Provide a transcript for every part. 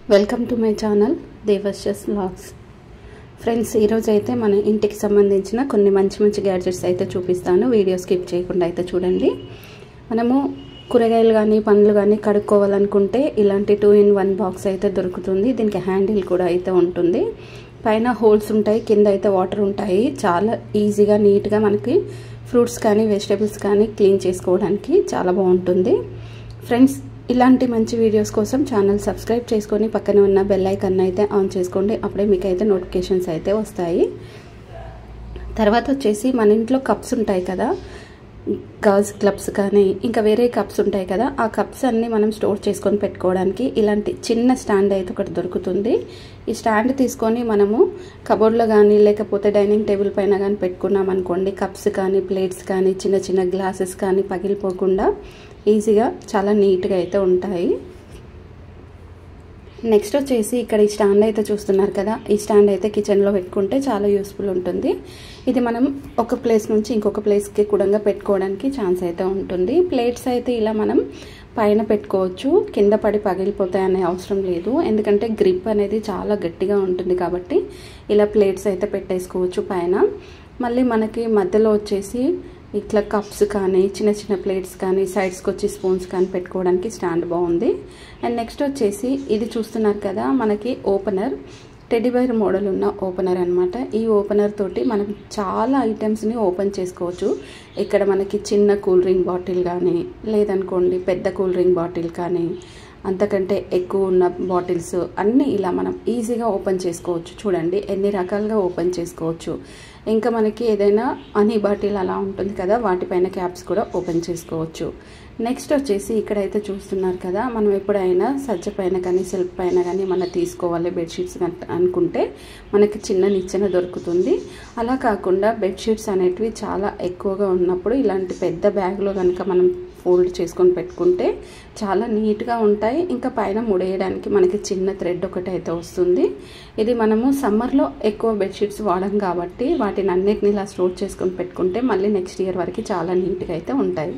welcome to my channel దేవర్షస్ vlogs friends ఈరోజు అయితే మన ఇంటికి సంబంధించిన కొన్ని మంచి మంచి గ్యాడ్జెట్స్ అయితే చూపిస్తాను వీడియో స్కిప్ చేయకుండా అయితే చూడండి మనము కూరగాయలు కానీ పండ్లు కానీ కడుక్కోవాలనుకుంటే ఇలాంటి టూ ఇన్ వన్ బాక్స్ అయితే దొరుకుతుంది దీనికి హ్యాండిల్ కూడా అయితే ఉంటుంది పైన హోల్స్ ఉంటాయి కింద అయితే వాటర్ ఉంటాయి చాలా ఈజీగా నీట్గా మనకి ఫ్రూట్స్ కానీ వెజిటేబుల్స్ కానీ క్లీన్ చేసుకోవడానికి చాలా బాగుంటుంది ఫ్రెండ్స్ ఇలాంటి మంచి వీడియోస్ కోసం ఛానల్ సబ్స్క్రైబ్ చేసుకొని పక్కన ఉన్న బెల్ ఐకన్ అయితే ఆన్ చేసుకోండి అప్పుడే మీకు అయితే నోటిఫికేషన్స్ అయితే వస్తాయి తర్వాత వచ్చేసి మన ఇంట్లో కప్స్ ఉంటాయి కదా గాజ్ క్లబ్స్ కానీ ఇంకా వేరే కప్స్ ఉంటాయి కదా ఆ కప్స్ అన్నీ మనం స్టోర్ చేసుకొని పెట్టుకోవడానికి ఇలాంటి చిన్న స్టాండ్ అయితే ఒకటి దొరుకుతుంది ఈ స్టాండ్ తీసుకొని మనము కబోర్డ్లో కానీ లేకపోతే డైనింగ్ టేబుల్ పైన కానీ పెట్టుకున్నాం అనుకోండి కప్స్ కానీ ప్లేట్స్ కానీ చిన్న చిన్న గ్లాసెస్ కానీ పగిలిపోకుండా ఈజీగా చాలా నీట్గా అయితే ఉంటాయి నెక్స్ట్ వచ్చేసి ఇక్కడ ఈ స్టాండ్ అయితే చూస్తున్నారు కదా ఈ స్టాండ్ అయితే కిచెన్లో పెట్టుకుంటే చాలా యూస్ఫుల్ ఉంటుంది ఇది మనం ఒక ప్లేస్ నుంచి ఇంకొక ప్లేస్కి కూడా పెట్టుకోవడానికి ఛాన్స్ అయితే ఉంటుంది ప్లేట్స్ అయితే ఇలా మనం పైన పెట్టుకోవచ్చు కింద పడి పగిలిపోతాయి అనే అవసరం లేదు ఎందుకంటే గ్రిప్ అనేది చాలా గట్టిగా ఉంటుంది కాబట్టి ఇలా ప్లేట్స్ అయితే పెట్టేసుకోవచ్చు పైన మళ్ళీ మనకి మధ్యలో వచ్చేసి ఇట్లా కప్స్ కానీ చిన్న చిన్న ప్లేట్స్ కానీ సైడ్స్కి వచ్చి స్పూన్స్ కానీ పెట్టుకోవడానికి స్టాండ్ బాగుంది అండ్ నెక్స్ట్ వచ్చేసి ఇది చూస్తున్నారు కదా మనకి ఓపెనర్ టెడ్డీబైర్ మోడల్ ఉన్న ఓపెనర్ అనమాట ఈ ఓపెనర్ తోటి మనం చాలా ఐటమ్స్ని ఓపెన్ చేసుకోవచ్చు ఇక్కడ మనకి చిన్న కూల్ డ్రింక్ బాటిల్ కానీ లేదనుకోండి పెద్ద కూల్ డ్రింక్ బాటిల్ కానీ అంతకంటే ఎక్కువ ఉన్న బాటిల్స్ అన్నీ ఇలా మనం ఈజీగా ఓపెన్ చేసుకోవచ్చు చూడండి ఎన్ని రకాలుగా ఓపెన్ చేసుకోవచ్చు ఇంకా మనకి ఏదైనా హనీ బాటిల్ అలా ఉంటుంది కదా వాటిపైన క్యాప్స్ కూడా ఓపెన్ చేసుకోవచ్చు నెక్స్ట్ వచ్చేసి ఇక్కడైతే చూస్తున్నారు కదా మనం ఎప్పుడైనా సజ్జ పైన కానీ సెల్ఫ్ పైన కానీ మనం తీసుకోవాలి బెడ్షీట్స్ అనుకుంటే మనకి చిన్న నిచ్చెన దొరుకుతుంది అలా కాకుండా బెడ్షీట్స్ అనేటివి చాలా ఎక్కువగా ఉన్నప్పుడు ఇలాంటి పెద్ద బ్యాగ్లో కనుక మనం ఫోల్డ్ చేసుకొని పెట్టుకుంటే చాలా నీట్గా ఉంటాయి ఇంకా పైన ముడేయడానికి మనకి చిన్న థ్రెడ్ ఒకటి అయితే వస్తుంది ఇది మనము సమ్మర్లో ఎక్కువ బెడ్షీట్స్ వాడం కాబట్టి వాటిని అన్నిటిని ఇలా స్టోర్ చేసుకొని పెట్టుకుంటే మళ్ళీ నెక్స్ట్ ఇయర్ వరకు చాలా నీట్గా అయితే ఉంటాయి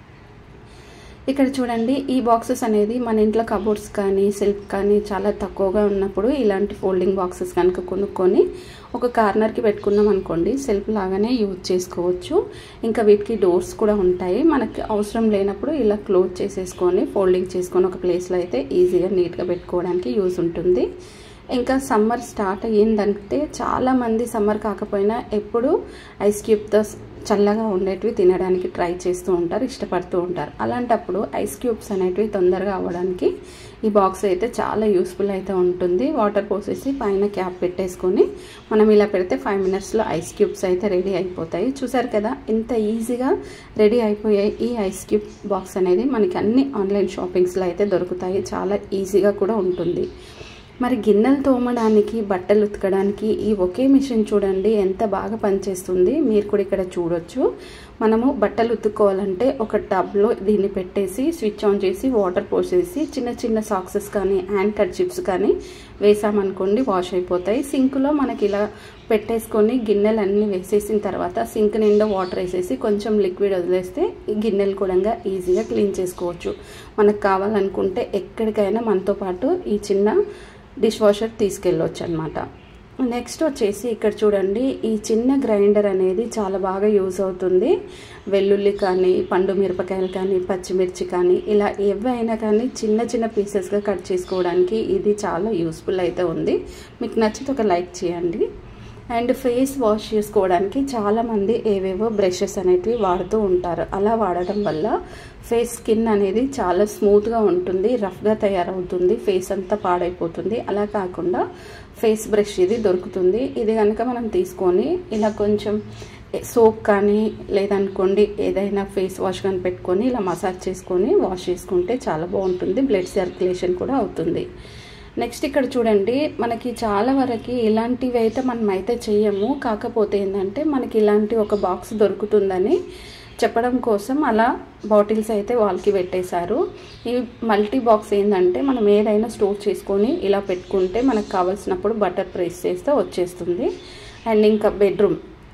ఇక్కడ చూడండి ఈ బాక్సెస్ అనేది మన ఇంట్లో కబోర్డ్స్ కానీ సిల్క్ కానీ చాలా తక్కువగా ఉన్నప్పుడు ఇలాంటి ఫోల్డింగ్ బాక్సెస్ కనుక కొనుక్కొని ఒక కార్నర్కి పెట్టుకున్నాం అనుకోండి సెల్ఫ్ లాగానే యూజ్ చేసుకోవచ్చు ఇంకా వీటికి డోర్స్ కూడా ఉంటాయి మనకి అవసరం లేనప్పుడు ఇలా క్లోజ్ చేసేసుకొని ఫోల్డింగ్ చేసుకొని ఒక ప్లేస్లో అయితే ఈజీగా నీట్గా పెట్టుకోవడానికి యూజ్ ఉంటుంది ఇంకా సమ్మర్ స్టార్ట్ అయ్యిందంటే చాలామంది సమ్మర్ కాకపోయినా ఎప్పుడు ఐస్ క్యూబ్తో చల్లగా ఉండేటివి తినడానికి ట్రై చేస్తూ ఉంటారు ఇష్టపడుతూ ఉంటారు అలాంటప్పుడు ఐస్ క్యూబ్స్ అనేటివి తొందరగా అవ్వడానికి ఈ బాక్స్ అయితే చాలా యూస్ఫుల్ అయితే ఉంటుంది వాటర్ పోసేసి పైన క్యాప్ పెట్టేసుకొని మనం ఇలా పెడితే ఫైవ్ మినిట్స్లో ఐస్ క్యూబ్స్ అయితే రెడీ అయిపోతాయి చూసారు కదా ఇంత ఈజీగా రెడీ అయిపోయాయి ఈ ఐస్ క్యూబ్ బాక్స్ అనేది మనకి అన్ని ఆన్లైన్ షాపింగ్స్లో అయితే దొరుకుతాయి చాలా ఈజీగా కూడా ఉంటుంది మరి గిన్నెలు తోమడానికి బట్టలు ఉతకడానికి ఈ ఒకే మిషన్ చూడండి ఎంత బాగా పనిచేస్తుంది మీరు కూడా ఇక్కడ చూడొచ్చు మనము బట్టలు ఉతుక్కోవాలంటే ఒక టబ్లో దీన్ని పెట్టేసి స్విచ్ ఆన్ చేసి వాటర్ పోసేసి చిన్న చిన్న సాక్సెస్ కానీ హ్యాండ్ కర్చిప్స్ కానీ వేసామనుకోండి వాష్ అయిపోతాయి సింక్లో మనకి ఇలా పెట్టేసుకొని గిన్నెలు అన్నీ వేసేసిన తర్వాత సింక్ నిండా వాటర్ వేసేసి కొంచెం లిక్విడ్ వదిలేస్తే ఈ గిన్నెలు కూడా ఈజీగా క్లీన్ చేసుకోవచ్చు మనకు కావాలనుకుంటే ఎక్కడికైనా మనతో పాటు ఈ చిన్న డిష్ వాషర్ తీసుకెళ్ళవచ్చు అనమాట నెక్స్ట్ వచ్చేసి ఇక్కడ చూడండి ఈ చిన్న గ్రైండర్ అనేది చాలా బాగా యూజ్ అవుతుంది వెల్లుల్లి కానీ పండు మిరపకాయలు కానీ పచ్చిమిర్చి కానీ ఇలా ఏవైనా కానీ చిన్న చిన్న పీసెస్గా కట్ చేసుకోవడానికి ఇది చాలా యూస్ఫుల్ అయితే ఉంది మీకు నచ్చితే ఒక లైక్ చేయండి అండ్ ఫేస్ వాష్ చేసుకోవడానికి చాలామంది ఏవేవో బ్రషెస్ అనేటివి వాడుతూ ఉంటారు అలా వాడటం వల్ల ఫేస్ స్కిన్ అనేది చాలా స్మూత్గా ఉంటుంది రఫ్గా తయారవుతుంది ఫేస్ అంతా పాడైపోతుంది అలా కాకుండా ఫేస్ బ్రష్ ఇది దొరుకుతుంది ఇది కనుక మనం తీసుకొని ఇలా కొంచెం సోప్ కానీ లేదనుకోండి ఏదైనా ఫేస్ వాష్ కానీ పెట్టుకొని ఇలా మసాజ్ చేసుకొని వాష్ చేసుకుంటే చాలా బాగుంటుంది బ్లడ్ సర్క్యులేషన్ కూడా అవుతుంది నెక్స్ట్ ఇక్కడ చూడండి మనకి చాలా వరకు ఇలాంటివి అయితే మనం అయితే చెయ్యము కాకపోతే ఏంటంటే మనకి ఇలాంటి ఒక బాక్స్ దొరుకుతుందని చెప్పడం కోసం అలా బాటిల్స్ అయితే వాళ్ళకి పెట్టేశారు ఈ మల్టీ బాక్స్ ఏంటంటే మనం ఏదైనా స్టోర్ చేసుకొని ఇలా పెట్టుకుంటే మనకు కావాల్సినప్పుడు బటర్ ప్రెస్ చేస్తే వచ్చేస్తుంది అండ్ ఇంకా బెడ్రూమ్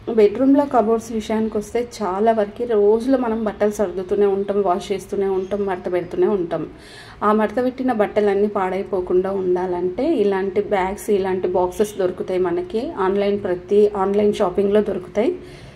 బెడ్రూమ్లో కబోర్డ్స్ విషయానికి వస్తే చాలా వరకు రోజులు మనం బట్టలు సర్దుతూనే ఉంటాం వాష్ చేస్తూనే ఉంటాం మడత పెడుతూనే ఉంటాం ఆ మడత పెట్టిన బట్టలన్నీ పాడైపోకుండా ఉండాలంటే ఇలాంటి బ్యాగ్స్ ఇలాంటి బాక్సెస్ దొరుకుతాయి మనకి ఆన్లైన్ ప్రతి ఆన్లైన్ షాపింగ్లో దొరుకుతాయి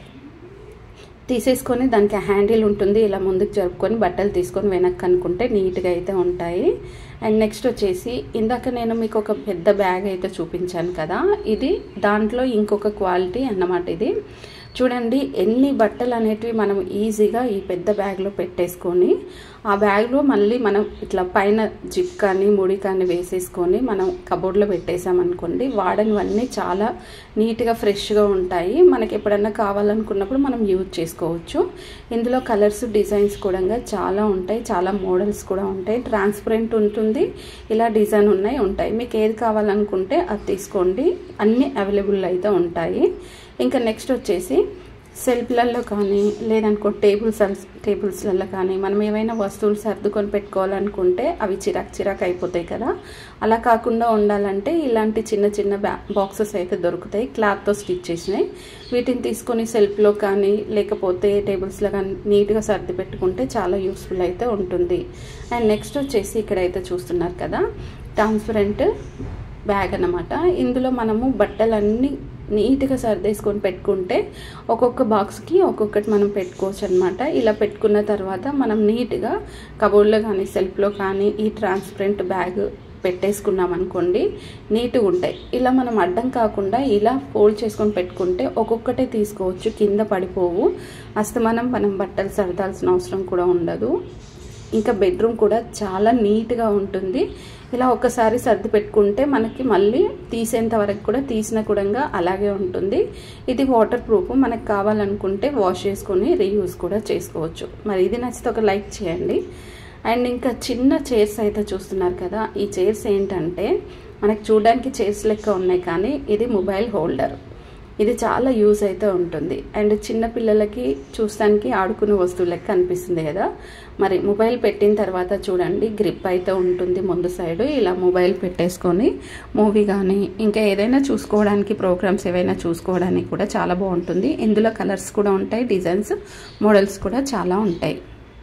తీసేసుకొని దానికి హ్యాండిల్ ఉంటుంది ఇలా ముందుకు జరుపుకొని బట్టలు తీసుకొని వెనక్కి అనుకుంటే నీట్గా అయితే ఉంటాయి అండ్ నెక్స్ట్ వచ్చేసి ఇందాక నేను మీకు ఒక పెద్ద బ్యాగ్ అయితే చూపించాను కదా ఇది దాంట్లో ఇంకొక క్వాలిటీ అన్నమాట ఇది చూడండి ఎన్ని బట్టలు అనేటివి మనం ఈజీగా ఈ పెద్ద బ్యాగ్లో పెట్టేసుకొని ఆ బ్యాగ్లో మళ్ళీ మనం ఇట్లా పైన జిప్ కానీ ముడి కానీ వేసేసుకొని మనం కబోర్డ్లో పెట్టేసామనుకోండి వాడనివన్నీ చాలా నీట్గా ఫ్రెష్గా ఉంటాయి మనకి ఎప్పుడన్నా కావాలనుకున్నప్పుడు మనం యూజ్ చేసుకోవచ్చు ఇందులో కలర్స్ డిజైన్స్ కూడా చాలా ఉంటాయి చాలా మోడల్స్ కూడా ఉంటాయి ట్రాన్స్పరెంట్ ఉంటుంది ఇలా డిజైన్ ఉన్నాయి ఉంటాయి మీకు ఏది కావాలనుకుంటే అది తీసుకోండి అన్నీ అవైలబుల్ అయితే ఉంటాయి ఇంకా నెక్స్ట్ వచ్చేసి సెల్ఫ్లలో కానీ లేదనుకో టేబుల్స్ టేబుల్స్లలో కానీ మనం ఏవైనా వస్తువులు సర్దుకొని పెట్టుకోవాలనుకుంటే అవి చిరాక్ చిరాక్ అయిపోతాయి కదా అలా కాకుండా ఉండాలంటే ఇలాంటి చిన్న చిన్న బ్యా బాక్సెస్ అయితే దొరుకుతాయి క్లాత్తో స్టిచ్ చేసినాయి వీటిని తీసుకొని సెల్ఫ్లో కానీ లేకపోతే టేబుల్స్లో కానీ నీట్గా సర్ది పెట్టుకుంటే చాలా యూస్ఫుల్ అయితే ఉంటుంది అండ్ నెక్స్ట్ వచ్చేసి ఇక్కడైతే చూస్తున్నారు కదా ట్రాన్స్పరెంట్ బ్యాగ్ అనమాట ఇందులో మనము బట్టలన్నీ నీట్గా సర్దేసుకొని పెట్టుకుంటే ఒక్కొక్క బాక్స్కి ఒక్కొక్కటి మనం పెట్టుకోవచ్చు అనమాట ఇలా పెట్టుకున్న తర్వాత మనం నీట్గా కబోర్డ్లో కానీ సెల్ఫ్లో కానీ ఈ ట్రాన్స్పరెంట్ బ్యాగ్ పెట్టేసుకున్నాం అనుకోండి నీట్గా ఉంటాయి ఇలా మనం అడ్డం కాకుండా ఇలా ఫోల్డ్ చేసుకొని పెట్టుకుంటే ఒక్కొక్కటే తీసుకోవచ్చు కింద పడిపోవు అస్తమానం మనం బట్టలు సర్దాల్సిన అవసరం కూడా ఉండదు ఇంకా బెడ్రూమ్ కూడా చాలా నీట్గా ఉంటుంది ఇలా ఒకసారి సర్ది పెట్టుకుంటే మనకి మళ్ళీ తీసేంత వరకు కూడా తీసిన కూడా అలాగే ఉంటుంది ఇది వాటర్ ప్రూఫ్ మనకు కావాలనుకుంటే వాష్ చేసుకొని రీయూజ్ కూడా చేసుకోవచ్చు మరి ఇది నచ్చితే ఒక లైక్ చేయండి అండ్ ఇంకా చిన్న చైర్స్ అయితే చూస్తున్నారు కదా ఈ చైర్స్ ఏంటంటే మనకు చూడడానికి చైర్స్ లెక్క ఉన్నాయి కానీ ఇది మొబైల్ హోల్డర్ ఇది చాలా యూజ్ అయితే ఉంటుంది అండ్ చిన్న పిల్లలకి చూస్తానికి ఆడుకునే వస్తువు లెక్క అనిపిస్తుంది కదా మరి మొబైల్ పెట్టిన తర్వాత చూడండి గ్రిప్ అయితే ఉంటుంది ముందు సైడ్ ఇలా మొబైల్ పెట్టేసుకొని మూవీ కానీ ఇంకా ఏదైనా చూసుకోవడానికి ప్రోగ్రామ్స్ ఏవైనా చూసుకోవడానికి కూడా చాలా బాగుంటుంది ఇందులో కలర్స్ కూడా ఉంటాయి డిజైన్స్ మోడల్స్ కూడా చాలా ఉంటాయి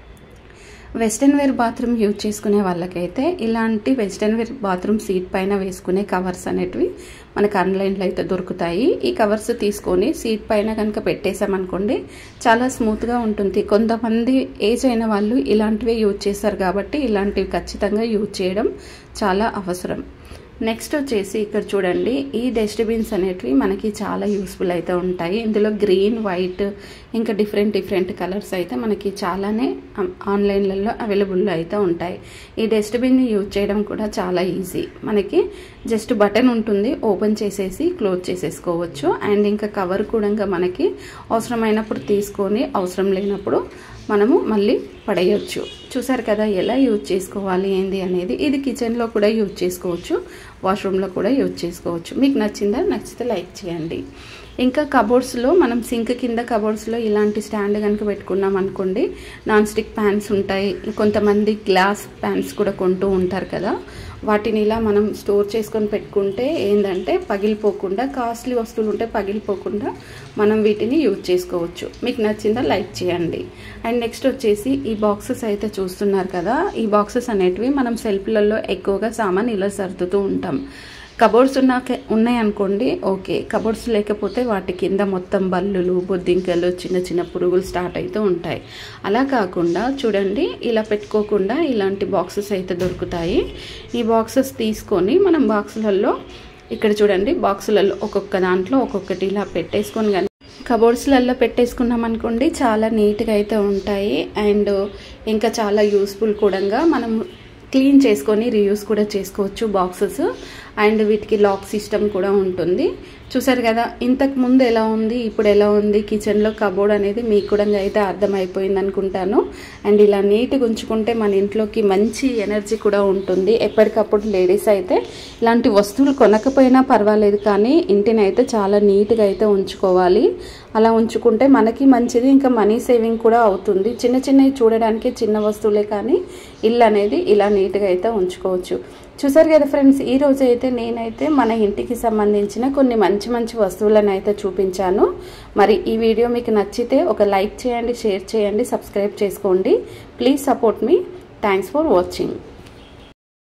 వెస్ట్రన్ వేర్ బాత్రూమ్ యూజ్ చేసుకునే వాళ్ళకైతే ఇలాంటి వెస్ట్రన్ వేర్ బాత్రూమ్ సీట్ పైన వేసుకునే కవర్స్ అనేటివి మనకు ఆన్లైన్లో అయితే దొరుకుతాయి ఈ కవర్స్ తీసుకొని సీట్ పైన కనుక పెట్టేసామనుకోండి చాలా స్మూత్గా ఉంటుంది కొంతమంది ఏజ్ అయిన వాళ్ళు ఇలాంటివే యూజ్ చేస్తారు కాబట్టి ఇలాంటివి ఖచ్చితంగా యూజ్ చేయడం చాలా అవసరం నెక్స్ట్ వచ్చేసి ఇక్కడ చూడండి ఈ డస్ట్బిన్స్ అనేటివి మనకి చాలా యూస్ఫుల్ అయితే ఉంటాయి ఇందులో గ్రీన్ వైట్ ఇంకా డిఫరెంట్ డిఫరెంట్ కలర్స్ అయితే మనకి చాలానే ఆన్లైన్లలో అవైలబుల్లో అయితే ఉంటాయి ఈ డస్ట్బిన్ యూజ్ చేయడం కూడా చాలా ఈజీ మనకి జస్ట్ బటన్ ఉంటుంది ఓపెన్ చేసేసి క్లోజ్ చేసేసుకోవచ్చు అండ్ ఇంకా కవర్ కూడా మనకి అవసరమైనప్పుడు తీసుకొని అవసరం లేనప్పుడు మనము మళ్ళీ పడేయచ్చు చూసారు కదా ఎలా యూజ్ చేసుకోవాలి ఏంది అనేది ఇది కిచెన్లో కూడా యూజ్ చేసుకోవచ్చు వాష్రూమ్లో కూడా యూజ్ చేసుకోవచ్చు మీకు నచ్చిందా నచ్చితే లైక్ చేయండి ఇంకా కబోర్డ్స్లో మనం సింక్ కింద కబోర్డ్స్లో ఇలాంటి స్టాండ్ కనుక పెట్టుకున్నాం అనుకోండి నాన్ స్టిక్ ప్యాన్స్ ఉంటాయి కొంతమంది గ్లాస్ ప్యాన్స్ కూడా కొంటూ ఉంటారు కదా వాటిని ఇలా మనం స్టోర్ చేసుకొని పెట్టుకుంటే ఏంటంటే పగిలిపోకుండా కాస్ట్లీ వస్తువులు ఉంటే పగిలిపోకుండా మనం వీటిని యూజ్ చేసుకోవచ్చు మీకు నచ్చిందా లైక్ చేయండి అండ్ నెక్స్ట్ వచ్చేసి ఈ బాక్సెస్ అయితే చూస్తున్నారు కదా ఈ బాక్సెస్ అనేటివి మనం సెల్ఫ్లలో ఎక్కువగా సామాన్ ఇలా సర్దుతూ ఉంటాం కబోర్డ్స్ ఉన్న ఉన్నాయి అనుకోండి ఓకే కబోర్డ్స్ లేకపోతే వాటి కింద మొత్తం బల్లులు బొద్దింకలు చిన్న చిన్న పురుగులు స్టార్ట్ అవుతూ ఉంటాయి అలా కాకుండా చూడండి ఇలా పెట్టుకోకుండా ఇలాంటి బాక్సెస్ అయితే దొరుకుతాయి ఈ బాక్సెస్ తీసుకొని మనం బాక్సులలో ఇక్కడ చూడండి బాక్సులలో ఒక్కొక్క దాంట్లో ఒక్కొక్కటి ఇలా పెట్టేసుకొని కానీ కబోర్డ్స్లలో పెట్టేసుకున్నాం అనుకోండి చాలా నీట్గా అయితే ఉంటాయి అండ్ ఇంకా చాలా యూస్ఫుల్ కూడా మనం క్లీన్ చేసుకొని రీయూస్ కూడా చేసుకోవచ్చు బాక్సెస్ అండ్ వీటికి లాక్ సిస్టమ్ కూడా ఉంటుంది చూసారు కదా ఇంతకు ముందు ఎలా ఉంది ఇప్పుడు ఎలా ఉంది కిచెన్లో కబోర్డ్ అనేది మీకు కూడా అయితే అర్థమైపోయింది అనుకుంటాను అండ్ ఇలా నీట్గా ఉంచుకుంటే మన ఇంట్లోకి మంచి ఎనర్జీ కూడా ఉంటుంది ఎప్పటికప్పుడు లేడీస్ అయితే ఇలాంటి వస్తువులు కొనకపోయినా పర్వాలేదు కానీ ఇంటిని అయితే చాలా నీట్గా అయితే ఉంచుకోవాలి అలా ఉంచుకుంటే మనకి మంచిది ఇంకా మనీ సేవింగ్ కూడా అవుతుంది చిన్న చిన్నవి చూడడానికి చిన్న వస్తువులే కానీ ఇల్లు అనేది ఇలా నీట్గా అయితే ఉంచుకోవచ్చు చూసారు కదా ఫ్రెండ్స్ ఈ రోజు అయితే నేనైతే మన ఇంటికి సంబంధించిన కొన్ని మంచి మంచి మంచి వస్తువులను అయితే చూపించాను మరి ఈ వీడియో మీకు నచ్చితే ఒక లైక్ చేయండి షేర్ చేయండి సబ్స్క్రైబ్ చేసుకోండి ప్లీజ్ సపోర్ట్ మీ థ్యాంక్స్ ఫర్ వాచింగ్